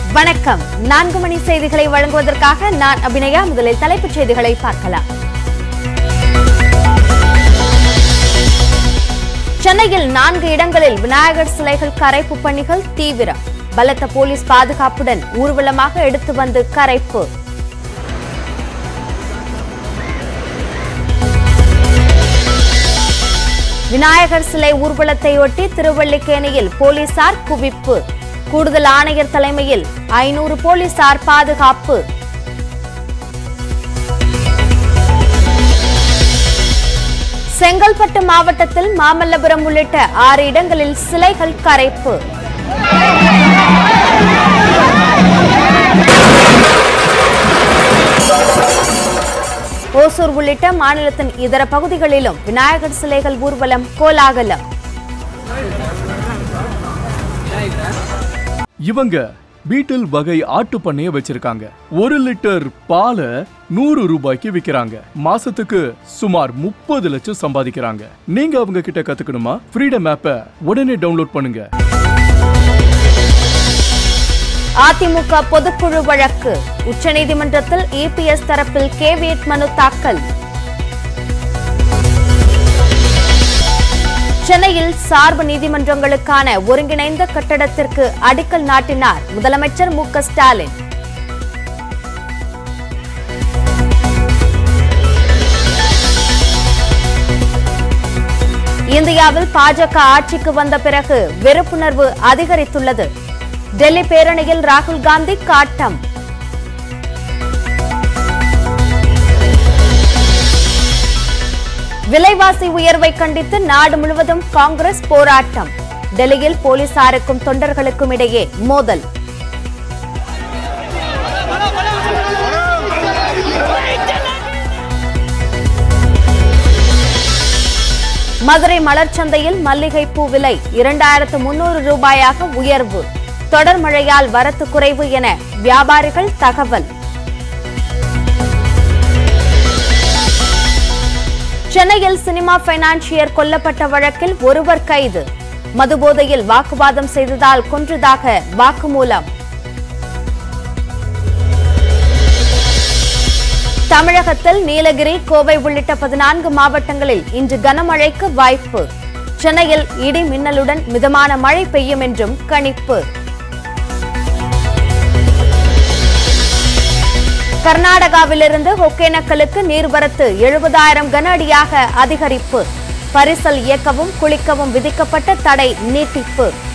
வணக்கம் நான்கு மணி செய்திகளை வழங்குவதற்காக நான் அபிநயா முதலில் தலைப்புச் செய்திகளை பார்க்கலாம் சென்னையில் நான்கு இடங்களில் விநாயகர் சிலைகள் கரைப்பு பணிகள் தீவிரம் பலத்த போலீஸ் பாதுகாப்புடன் ஊர்வலமாக எடுத்து வந்து கரைப்பு விநாயகர் சிலை ஊர்வலத்தையொட்டி திருவல்லிக்கேணியில் போலீசார் குவிப்பு கூடுதல் ஆணையர் தலைமையில் ஐநூறு போலீசார் பாதுகாப்பு செங்கல்பட்டு மாவட்டத்தில் மாமல்லபுரம் உள்ளிட்ட ஆறு இடங்களில் சிலைகள் கரைப்பு ஓசூர் உள்ளிட்ட மாநிலத்தின் இதர பகுதிகளிலும் விநாயகர் சிலைகள் ஊர்வலம் கோலாகலம் இவங்க பீட்டில் வகை ஆட்டு பண்ணைய வச்சிருக்காங்க ஒரு லிட்டர் பாலை நூறு ரூபாய்க்கு விக்கிறாங்க மாசத்துக்கு சுமார் முப்பது லட்சம் சம்பாதிக்கிறாங்க நீங்க அவங்க கிட்ட கத்துக்கணுமா ஃப்ரீடம் ஆப்பை உடனே டவுன்லோட் பண்ணுங்க அதிமுக பொதுக்குழு வழக்கு உச்சநீதிமன்றத்தில் இபிஎஸ் தரப்பில் கேவியட் மனு தாக்கல் சென்னையில் சார்பு நீதிமன்றங்களுக்கான ஒருங்கிணைந்த கட்டடத்திற்கு அடிக்கல் நாட்டினார் முதலமைச்சர் மு க ஸ்டாலின் இந்தியாவில் பாஜக ஆட்சிக்கு வந்த பிறகு வெறுப்புணர்வு அதிகரித்துள்ளது டெல்லி பேரணியில் ராகுல் காந்தி காட்டம் விலைவாசி உயர்வை கண்டித்து நாடு முழுவதும் காங்கிரஸ் போராட்டம் டெல்லியில் போலீசாருக்கும் தொண்டர்களுக்கும் இடையே மோதல் மதுரை மலர் சந்தையில் மல்லிகை பூ விலை இரண்டாயிரத்து முன்னூறு ரூபாயாக உயர்வு தொடர் மழையால் வரத்து குறைவு என வியாபாரிகள் தகவல் சென்னையில் சினிமா பைனான்சியர் கொல்லப்பட்ட வழக்கில் ஒருவர் கைது மதுபோதையில் வாக்குவாதம் செய்ததால் கொன்றதாக வாக்குமூலம் தமிழகத்தில் நீலகிரி கோவை உள்ளிட்ட பதினான்கு மாவட்டங்களில் இன்று கனமழைக்கு வாய்ப்பு சென்னையில் இடி மின்னலுடன் மிதமான மழை பெய்யும் என்றும் கணிப்பு கர்நாடகாவிலிருந்து ஒகேனக்கலுக்கு நீர்வரத்து எழுபதாயிரம் கன அடியாக அதிகரிப்பு பரிசல் இயக்கவும் குளிக்கவும் விதிக்கப்பட்ட தடை நீட்டிப்பு